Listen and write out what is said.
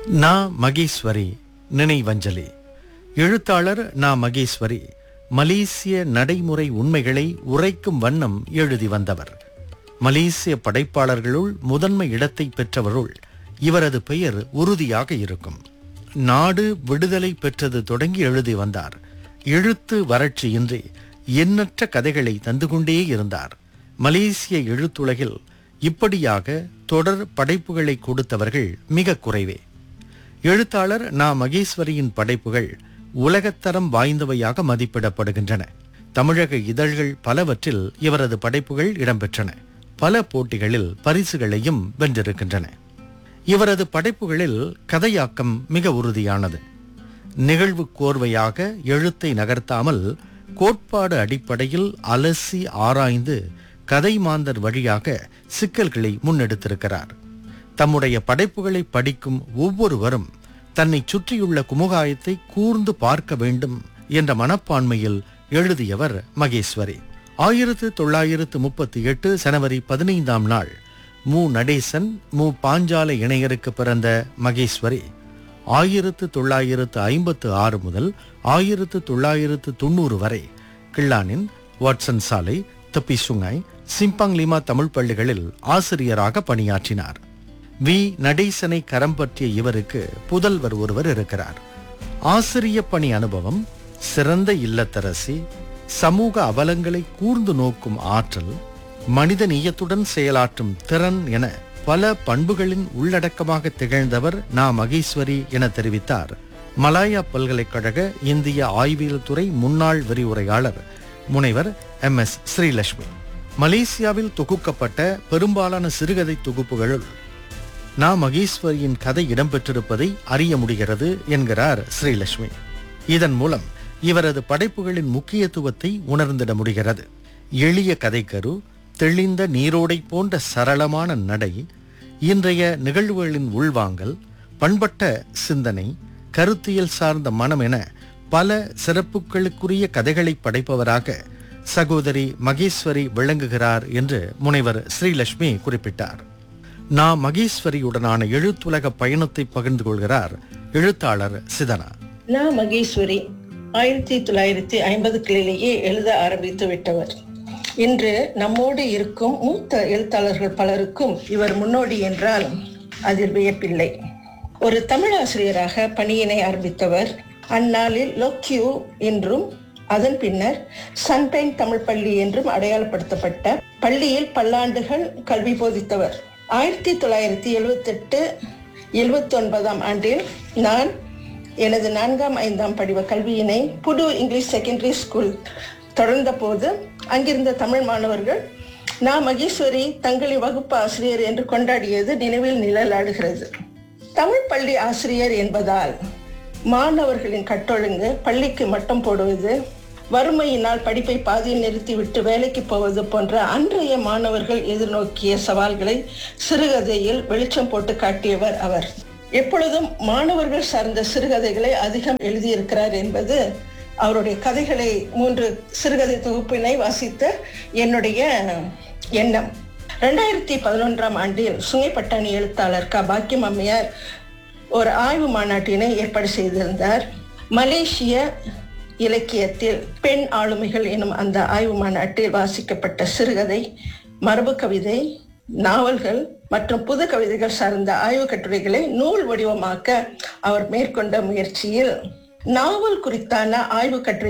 நா மகேஸ்வரி நினைவஞ்சலி எழுத்தாளர் நா மகேஸ்வரி மலேசிய நடைமுறை உண்மைகளை உரைக்கும் வண்ணம் எழுதி வந்தவர் மலேசிய படைப்பாளர்களுள் முதன்மை இடத்தை பெற்றவருள் இவரது பெயர் உறுதியாக இருக்கும் நாடு விடுதலை பெற்றது தொடங்கி எழுதி வந்தார் எழுத்து வறட்சியின்றி எண்ணற்ற கதைகளை தந்து கொண்டே இருந்தார் மலேசிய எழுத்துலகில் இப்படியாக தொடர் படைப்புகளை கொடுத்தவர்கள் மிக குறைவே எழுத்தாளர் நா மகேஸ்வரியின் படைப்புகள் உலகத்தரம் வாய்ந்தவையாக மதிப்பிடப்படுகின்றன தமிழக இதழ்கள் பலவற்றில் இவரது படைப்புகள் இடம்பெற்றன பல போட்டிகளில் பரிசுகளையும் வென்றிருக்கின்றன இவரது படைப்புகளில் கதையாக்கம் மிக உறுதியானது நிகழ்வு கோர்வையாக எழுத்தை நகர்த்தாமல் கோட்பாடு அடிப்படையில் அலசி ஆராய்ந்து கதை மாந்தர் வழியாக சிக்கல்களை முன்னெடுத்திருக்கிறார் தம்முடைய படைப்புகளை படிக்கும் ஒவ்வொருவரும் தன்னை சுற்றியுள்ள குமுகாயத்தை கூர்ந்து பார்க்க வேண்டும் என்ற மனப்பான்மையில் எழுதியவர் மகேஸ்வரி ஆயிரத்து தொள்ளாயிரத்து முப்பத்தி எட்டு ஜனவரி பதினைந்தாம் நாள் மு நடேசன் மு பாஞ்சால இணையருக்கு பிறந்த மகேஸ்வரி ஆயிரத்து தொள்ளாயிரத்து ஐம்பத்து ஆறு முதல் ஆயிரத்து தொள்ளாயிரத்து தொண்ணூறு வரை கிள்ளானின் வாட்சன் சாலை தப்பிசுங்காய் சிம்பாங் லிமா தமிழ் பள்ளிகளில் ஆசிரியராக பணியாற்றினார் வி நடேசனை கரம் பற்றிய இவருக்கு புதல்வர் ஒருவர் இருக்கிறார் ஆசிரிய பணி அனுபவம் சிறந்த இல்லத்தரசி சமூக அவலங்களை கூர்ந்து நோக்கும் ஆற்றல் மனித நீயத்துடன் செயலாற்றும் திறன் என பல பண்புகளின் உள்ளடக்கமாக திகழ்ந்தவர் நா மகேஸ்வரி என தெரிவித்தார் மலாயா பல்கலைக்கழக இந்திய ஆய்வியல் துறை முன்னாள் விரிவுரையாளர் முனைவர் எம் எஸ் ஸ்ரீலட்சுமி மலேசியாவில் தொகுக்கப்பட்ட பெரும்பாலான சிறுகதை தொகுப்புகளுள் நா மகேஸ்வரியின் கதை இடம்பெற்றிருப்பதை அறிய முடிகிறது என்கிறார் ஸ்ரீலட்சுமி இதன் மூலம் இவரது படைப்புகளின் முக்கியத்துவத்தை உணர்ந்திட முடிகிறது எளிய கதைக்கரு தெளிந்த நீரோடை போன்ற சரளமான நடை இன்றைய நிகழ்வுகளின் உள்வாங்கல் பண்பட்ட சிந்தனை கருத்தியல் சார்ந்த மனம் என பல சிறப்புகளுக்குரிய கதைகளை படைப்பவராக சகோதரி மகேஸ்வரி விளங்குகிறார் என்று முனைவர் ஸ்ரீலட்சுமி குறிப்பிட்டார் நா மகேஸ்வரியுடனான எழுத்துலக பயணத்தை பகிர்ந்து கொள்கிறார் எழுத்தாளர் சிதனா நா மகேஸ்வரி ஆயிரத்தி தொள்ளாயிரத்தி ஐம்பதுகளிலேயே எழுத ஆரம்பித்து விட்டவர் இன்று நம்மோடு இருக்கும் மூத்த எழுத்தாளர்கள் பலருக்கும் இவர் முன்னோடி என்றால் அதில் வியப்பில்லை ஒரு தமிழாசிரியராக பணியினை ஆரம்பித்தவர் அந்நாளில் லோக்கியூ என்றும் அதன் பின்னர் சன்பெயின் தமிழ் பள்ளி என்றும் அடையாளப்படுத்தப்பட்ட பள்ளியில் பல்லாண்டுகள் கல்வி போதித்தவர் ஆயிரத்தி தொள்ளாயிரத்தி எழுவத்தெட்டு எழுவத்தி ஒன்பதாம் ஆண்டில் நான் எனது நான்காம் ஐந்தாம் படிவ கல்வியினை புது இங்கிலீஷ் செகண்டரி ஸ்கூல் தொடர்ந்த போது அங்கிருந்த தமிழ் மாணவர்கள் நான் மகேஸ்வரி தங்களை வகுப்பு ஆசிரியர் என்று கொண்டாடியது நினைவில் நிழலாடுகிறது தமிழ் பள்ளி ஆசிரியர் என்பதால் மாணவர்களின் கட்டொழுங்கு பள்ளிக்கு மட்டம் போடுவது வறுமையினால் படிப்பை பாதியில் நிறுத்திவிட்டு வேலைக்கு போவது போன்ற அன்றைய மாணவர்கள் எதிர்நோக்கிய சவால்களை சிறுகதையில் வெளிச்சம் போட்டு காட்டியவர் அவர் எப்பொழுதும் மாணவர்கள் சார்ந்த சிறுகதைகளை அதிகம் எழுதியிருக்கிறார் என்பது அவருடைய கதைகளை மூன்று சிறுகதை தொகுப்பினை வாசித்த என்னுடைய எண்ணம் ரெண்டாயிரத்தி பதினொன்றாம் ஆண்டில் சுங்கைப்பட்டாணி எழுத்தாளர் க பாக்கியம் அம்மையார் ஒரு ஆய்வு மாநாட்டினை ஏற்பாடு செய்திருந்தார் மலேசிய இலக்கியத்தில் பெண் ஆளுமைகள் எனும் அந்த ஆய்வு மாநாட்டில் வாசிக்கப்பட்ட சிறுகதை மரபு கவிதை நாவல்கள் மற்றும் புது கவிதைகள் சார்ந்த ஆய்வு கட்டுரைகளை நூல் வடிவமாக்க அவர் மேற்கொண்ட முயற்சியில் நாவல் குறித்தான ஆய்வு கட்டுரை